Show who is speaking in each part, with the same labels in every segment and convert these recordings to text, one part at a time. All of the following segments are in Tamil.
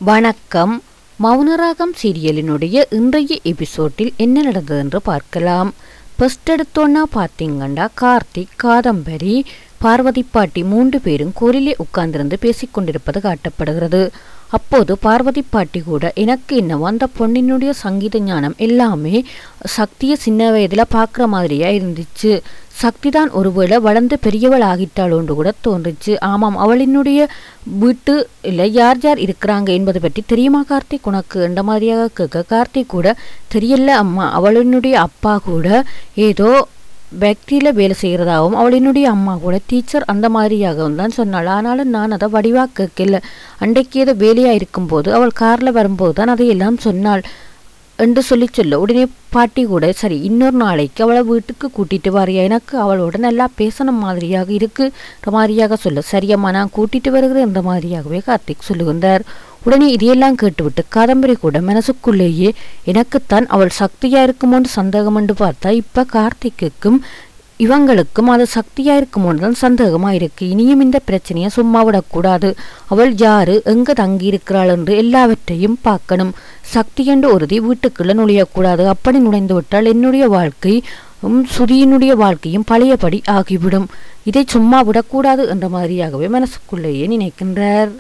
Speaker 1: வணக்கம் மௌனராகம் சீரியலினுடைய இன்றைய எபிசோட்டில் என்ன நடந்தது என்று பார்க்கலாம் ஃபர்ஸ்ட் எடுத்தோன்னா பார்த்தீங்கன்னா கார்த்திக் காதம்பரி பார்வதி பாட்டி மூன்று பேரும் கோரிலே உட்கார்ந்திருந்து பேசிக்கொண்டிருப்பது காட்டப்படுகிறது அப்போது பார்வதி பாட்டி கூட எனக்கு என்னவோ அந்த பொண்ணினுடைய சங்கீத ஞானம் எல்லாமே சக்தியை சின்ன வயதில் பார்க்குற மாதிரியா இருந்துச்சு சக்தி தான் ஒருவேளை வளர்ந்து பெரியவள் ஆகிட்டாளோன்று கூட தோன்றுச்சு ஆமாம் அவளினுடைய வீட்டு இல்லை யார் யார் இருக்கிறாங்க என்பது பற்றி தெரியுமா கார்த்திக் உனக்கு என்ற மாதிரியாக கேட்க கார்த்திக் கூட தெரியல அம்மா அவளினுடைய அப்பா கூட ஏதோ ஃபேக்ட்ரியில் வேலை செய்கிறதாகவும் அவளினுடைய அம்மா கூட டீச்சர் அந்த மாதிரியாகவும் தான் சொன்னாள் ஆனாலும் நான் அதை வடிவாக கேட்கல அன்றைக்கு ஏதோ வேலையாக இருக்கும்போது அவள் காரில் வரும்போது தான் அதையெல்லாம் சொன்னாள் என்று சொல்லி சொல்ல உடனே பாட்டி கூட சரி இன்னொரு நாளைக்கு அவளை வீட்டுக்கு கூட்டிட்டு வரையா எனக்கு அவளோட நல்லா பேசணும் மாதிரியாக இருக்கு மாதிரியாக சொல்ல சரியம்மா நான் கூட்டிட்டு வருகிறேன் என்ற மாதிரியாகவே கார்த்திக் சொல்லுகின்றார் உடனே இதையெல்லாம் கேட்டுவிட்டு காதம்பரி கூட மனசுக்குள்ளேயே எனக்குத்தான் அவள் சக்தியா இருக்குமோன்னு சந்தேகம் என்று பார்த்தா இப்ப கார்த்திக்குக்கும் இவங்களுக்கும் அது சக்தியா இருக்குமோன்னு தான் சந்தேகமா இருக்கு இனியும் இந்த பிரச்சனையை சும்மா விடக்கூடாது அவள் யாரு எங்க தங்கி இருக்கிறாள் என்று எல்லாவற்றையும் பார்க்கணும் சக்தி என்று ஒருதி வீட்டுக்குள்ள நுழையக்கூடாது அப்படி நுழைந்து விட்டால் என்னுடைய வாழ்க்கை சுதியினுடைய வாழ்க்கையும் பழையபடி ஆகிவிடும் இதை சும்மா விடக்கூடாது என்ற மாதிரியாகவே மனசுக்குள்ளேயே நினைக்கின்றார்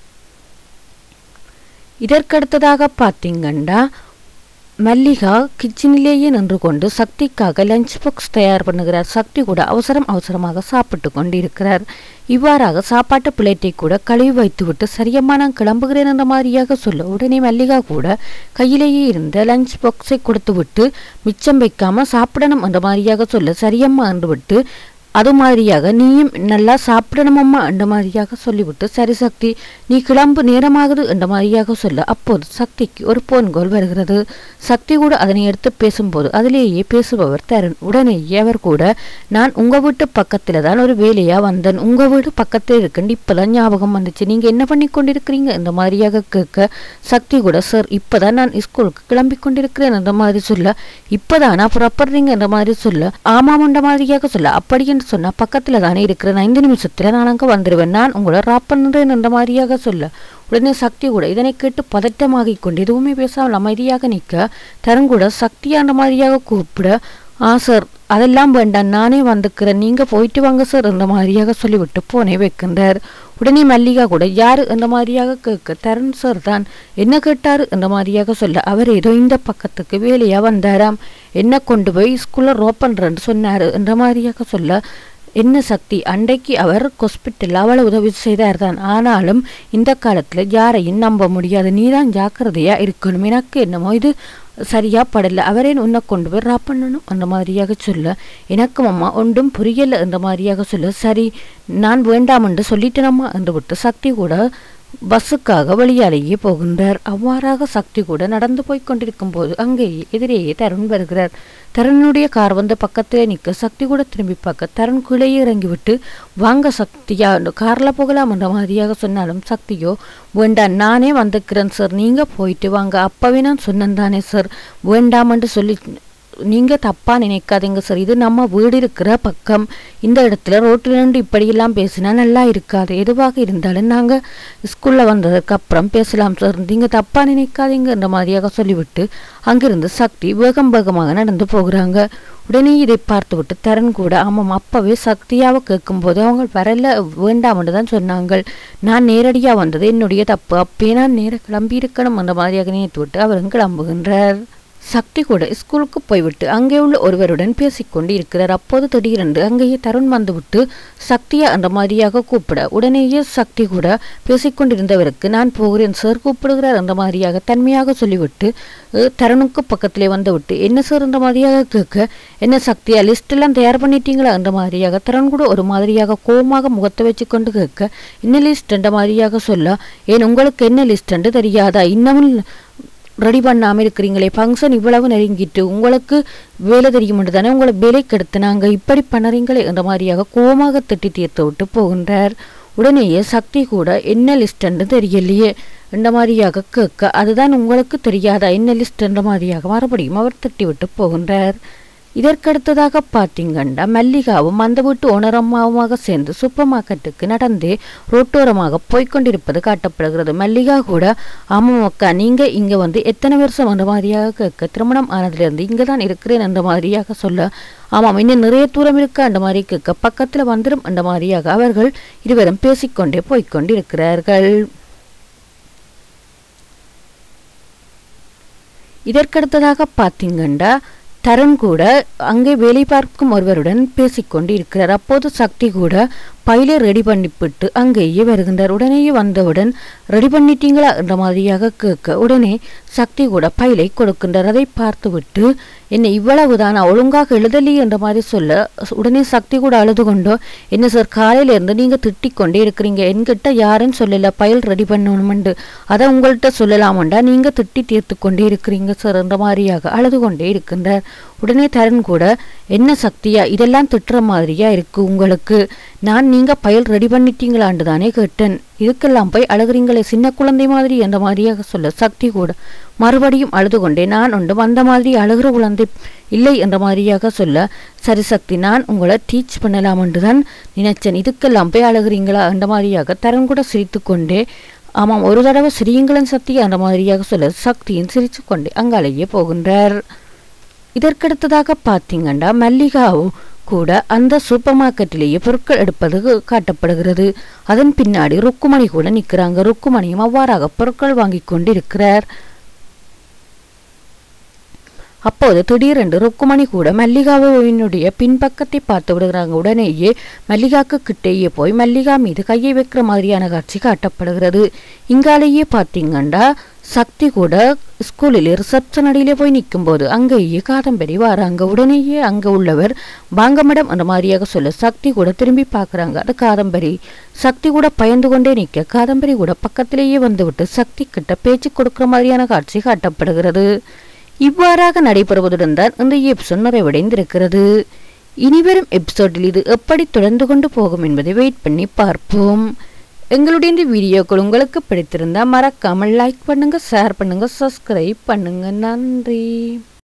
Speaker 1: இதற்கடுத்ததாக பார்த்தீங்கன்னா மல்லிகா கிச்சனிலேயே நின்று கொண்டு சக்திக்காக லஞ்ச் பாக்ஸ் தயார் பண்ணுகிறார் சக்தி கூட அவசரம் அவசரமாக சாப்பிட்டு கொண்டு இருக்கிறார் இவ்வாறாக சாப்பாட்டு பிளேட்டை கூட கழுவி வைத்துவிட்டு சரியம்மா நான் கிளம்புகிறேன் என்ற மாதிரியாக சொல்ல உடனே மல்லிகா கூட கையிலேயே இருந்த லஞ்ச் பாக்ஸை கொடுத்து விட்டு மிச்சம் வைக்காம சாப்பிடணும் என்ற மாதிரியாக சொல்ல சரியம்மா என்று விட்டு அது மாதிரியாக நீயும் நல்லா சாப்பிடணுமம்மா என்ற மாதிரியாக சொல்லிவிட்டு சரி சக்தி நீ கிளம்பு நேரமாகுது என்ற மாதிரியாக சொல்ல அப்போது சக்திக்கு ஒரு போன்கோல் வருகிறது சக்தி கூட அதனை எடுத்து பேசும்போது அதிலேயே பேசுபவர் தருண் உடனேயே அவர் கூட நான் உங்க வீட்டு பக்கத்துல தான் ஒரு வேலையா வந்தேன் உங்க வீடு பக்கத்தில் இருக்குன்னு இப்பதான் ஞாபகம் வந்துச்சு நீங்க என்ன பண்ணி கொண்டிருக்கிறீங்க இந்த மாதிரியாக கேட்க சக்தி கூட சார் இப்பதான் நான் ஸ்கூலுக்கு கிளம்பி கொண்டிருக்கிறேன் என்ற மாதிரி சொல்ல இப்பதானா புறப்படுறீங்க என்ற மாதிரி சொல்ல ஆமாம் என்ற மாதிரியாக சொல்ல அப்படி என்று சொன்னா பக்கத்துல தானே இருக்கிறேன் ஐந்து நிமிஷத்துல நான் அங்க வந்துடுவேன் நான் உங்களை ராப் பண்ணுறேன் என்ற மாதிரியாக சொல்ல உடனே சக்தி கூட இதனை கேட்டு பதட்டமாகிக் கொண்டு எதுவுமே பேசாமல் அமைதியாக நிற்க தருங்கூட சக்தியான மாதிரியாக கூப்பிட ஆ சார் அதெல்லாம் வேண்டாம் நானே வந்துக்கிறேன் நீங்க போயிட்டு வாங்க சார் என்ற மாதிரியாக சொல்லிவிட்டு போனே வைக்கின்றார் உடனே மல்லிகா கூட யாரு என்ற மாதிரியாக கேட்க தருண் சார் தான் என்ன கேட்டாரு என்ற மாதிரியாக சொல்ல அவர் ஏதோ இந்த பக்கத்துக்கு வேலையா வந்தாராம் என்ன கொண்டு போய் ஸ்கூல்ல ரோப் பண்றேன்னு சொன்னாரு என்ற மாதிரியாக சொல்ல என்ன சக்தி அன்றைக்கு அவர் ஹாஸ்பிட்டல் அவளை உதவி செய்தார் தான் ஆனாலும் இந்த காலத்துல யாரையும் நம்ப முடியாது நீதான் ஜாக்கிரதையா இருக்கணும் எனக்கு என்னமோ இது சரியா படல அவரே உன்னை கொண்டு போய் ராப் பண்ணணும் அந்த மாதிரியாக சொல்ல எனக்கும் அம்மா ஒன்றும் புரியல என்ற மாதிரியாக சொல்ல சரி நான் வேண்டாம் என்று சொல்லிட்டேனம்மா என்று விட்டு சக்தி கூட பஸ்ஸுக்காக வழியாலேயே போகின்றார் அவ்வாறாக சக்தி கூட நடந்து போய் கொண்டிருக்கும் போது அங்கேயே எதிரேயே தருண் வருகிறார் தருணுடைய கார் வந்து பக்கத்திலே நிற்க சக்தி கூட திரும்பி பார்க்க தருண் கீழே இறங்கிவிட்டு வாங்க சக்தியா கார்ல போகலாம் என்ற மாதிரியாக சொன்னாலும் சக்தியோ வேண்டாம் நானே வந்துக்கிறேன் சார் நீங்க போயிட்டு வாங்க அப்பவே நான் சொன்னேன் தானே சார் வேண்டாம் என்று சொல்லி நீங்க தப்பா நினைக்காதீங்க சார் இது நம்ம வீடு இருக்கிற பக்கம் இந்த இடத்துல ரோட்டில் நின்று இப்படியெல்லாம் பேசினா நல்லா இருக்காது எதுவாக இருந்தாலும் நாங்க ஸ்கூல்ல வந்ததுக்கு அப்புறம் பேசலாம் சார் நீங்க தப்பா நினைக்காதீங்க என்ற மாதிரியாக சொல்லிவிட்டு அங்கிருந்து சக்தி வேகம் வேகமாக நடந்து போகிறாங்க உடனே இதை பார்த்துவிட்டு தரன் கூட ஆமாம் அப்பவே சக்தியாவை கேட்கும்போது அவங்க வரல வேண்டாம்னு தான் சொன்னாங்க நான் நேரடியாக வந்தது என்னுடைய தப்பு அப்பயே நான் நேர கிளம்பி இருக்கணும் அந்த மாதிரியாக நினைத்து விட்டு அவரும் கிளம்புகின்றார் சக்தி கூட ஸ்கூலுக்கு போய்விட்டு அங்கே உள்ள ஒருவருடன் பேசிக்கொண்டு இருக்கிறார் அப்போது திடீரென்று அங்கேயே தருண் வந்துவிட்டு சக்தியா அந்த மாதிரியாக கூப்பிட உடனேயே சக்தி கூட பேசிக்கொண்டிருந்தவருக்கு நான் போகிறேன் சார் கூப்பிடுகிறார் அந்த மாதிரியாக தன்மையாக சொல்லிவிட்டு தருணுக்கு பக்கத்திலே வந்துவிட்டு என்ன சார் அந்த மாதிரியாக கேட்க என்ன சக்தியா லிஸ்ட் எல்லாம் தயார் பண்ணிட்டீங்களா அந்த மாதிரியாக தருண் கூட ஒரு மாதிரியாக கோபமாக முகத்தை வச்சு கொண்டு கேட்க என்ன லிஸ்ட் என்ற மாதிரியாக சொல்ல ஏன் உங்களுக்கு என்ன லிஸ்ட் என்று தெரியாதா இன்னமும் ரெடி பண்ணாமல் இருக்கிறீங்களே ஃபங்க்ஷன் இவ்வளவு நெருங்கிட்டு உங்களுக்கு வேலை தெரியும் தானே உங்களை வேலை கெடுத்து நாங்கள் இப்படி பண்ணுறீங்களே என்ற மாதிரியாக கோமாக திட்டி தீர்த்து விட்டு போகின்றார் உடனேயே சக்தி கூட என்ன லிஸ்ட்ன்னு தெரியலையே என்ற மாதிரியாக கேட்க அதுதான் உங்களுக்கு தெரியாதா என்ன லிஸ்ட் என்ற மாதிரியாக மறுபடியும் அவர் திட்டி விட்டு போகின்றார் இதற்கடுத்ததாக பார்த்தீங்கன்னா மல்லிகாவும் அந்த வீட்டு ஓனரம்மாவுமாக சேர்ந்து சூப்பர் மார்க்கெட்டுக்கு நடந்து ரோட்டோரமாக போய்க்கொண்டிருப்பது காட்டப்படுகிறது மல்லிகா கூட ஆமாம் அக்கா நீங்க இங்க வந்து எத்தனை வருஷம் அந்த மாதிரியாக கேட்க திருமணம் ஆனதிலிருந்து இங்க தான் இருக்கிறேன் என்ற மாதிரியாக சொல்ல ஆமாம் இன்னும் நிறைய தூரம் இருக்க அந்த மாதிரி கேட்க பக்கத்துல வந்துடும் அந்த மாதிரியாக அவர்கள் இருவரும் பேசிக்கொண்டே போய்க்கொண்டிருக்கிறார்கள் இதற்கடுத்ததாக பார்த்தீங்கன்னா தருண் கூட அங்கே வேலை பார்க்கும் ஒருவருடன் பேசிக்கொண்டு இருக்கிறார் அப்போது சக்தி கூட பையில ரெடி பண்ணிவிட்டு அங்கேயே வருகின்றார் உடனேயே வந்தவுடன் ரெடி பண்ணிட்டீங்களா என்ற மாதிரியாக கேட்க உடனே சக்தி கூட பைலை கொடுக்கின்றார் அதை பார்த்துவிட்டு என்ன இவ்வளவுதானா ஒழுங்காக எழுதலையே என்ற மாதிரி சொல்ல உடனே சக்தி கூட அழுது கொண்டோ என்ன சார் காலையில இருந்து நீங்க திட்டிக் கொண்டே இருக்கிறீங்க என்கிட்ட யாரும் சொல்லல பைல் ரெடி பண்ணணுமெண்டு அதை உங்கள்கிட்ட சொல்லலாமண்டா நீங்க திட்டி தீர்த்து கொண்டே இருக்கிறீங்க சார் என்ற மாதிரியாக அழுது கொண்டே இருக்கின்றார் உடனே தருண் கூட என்ன சக்தியா இதெல்லாம் திட்டுற மாதிரியா இருக்கு உங்களுக்கு நான் நீங்க பயல் ரெடி பண்ணிட்டீங்களான்னு தானே கேட்டேன் இதுக்கெல்லாம் போய் அழுகிறீங்களே சின்ன குழந்தை மாதிரி என்ற மாதிரியாக சொல்ல சக்தி கூட மறுபடியும் அழுது கொண்டே நான் ஒன்றும் அந்த மாதிரி அழுகிற குழந்தை இல்லை என்ற மாதிரியாக சொல்ல சரி சக்தி நான் உங்களை டீச் பண்ணலாம் என்று தான் நினைச்சேன் இதுக்கெல்லாம் போய் அழுகிறீங்களா என்ற மாதிரியாக தருண் கூட சிரித்து கொண்டே ஆமாம் ஒரு தடவை சிரியுங்களன் சக்தி என்ற மாதிரியாக சொல்ல சக்தியும் சிரித்து கொண்டே அங்காலேயே போகின்றார் இதற்கடுத்ததாக பார்த்தீங்கன்னா மல்லிகாவும் கூட அந்த சூப்பர் மார்க்கெட்டிலேயே பொருட்கள் எடுப்பது காட்டப்படுகிறது அதன் பின்னாடி ருக்குமணி கூட நிற்கிறாங்க ருக்குமணியும் அவ்வாறாக பொருட்கள் வாங்கி கொண்டிருக்கிறார் அப்போது திடீரென்று ருக்குமணி கூட மல்லிகாவினுடைய பின்பக்கத்தை பார்த்து விடுகிறாங்க உடனேயே மல்லிகாக்கு கிட்டேயே போய் மல்லிகா மீது கையை வைக்கிற மாதிரியான காட்சி காட்டப்படுகிறது இங்காலேயே பார்த்தீங்கன்னா சக்தி கூட ஸ்கூலில் ரிசப்ஷன் அடியிலே போய் நிற்கும்போது அங்கேயே காதம்பரி வராங்க உடனேயே அங்கே உள்ளவர் வாங்க மேடம் அந்த மாதிரியாக சொல்ல சக்தி கூட திரும்பி பார்க்குறாங்க அது காதம்பரி சக்தி கூட பயந்து கொண்டே நிற்க காதம்பரி கூட பக்கத்திலேயே வந்துவிட்டு சக்தி கிட்ட பேச்சு கொடுக்குற மாதிரியான காட்சி காட்டப்படுகிறது இவ்வாறாக நடைபெறுவதுடன் தான் இந்த எபிசோட் நிறைவடைந்திருக்கிறது இனிவரும் எபிசோடில் இது எப்படி தொடர்ந்து கொண்டு போகும் என்பதை வெயிட் பண்ணி பார்ப்போம் எங்களுடைய இந்த வீடியோக்கள் உங்களுக்கு பிடித்திருந்தால் மறக்காமல் லைக் பண்ணுங்க ஷேர் பண்ணுங்க சப்ஸ்கிரைப் பண்ணுங்க நன்றி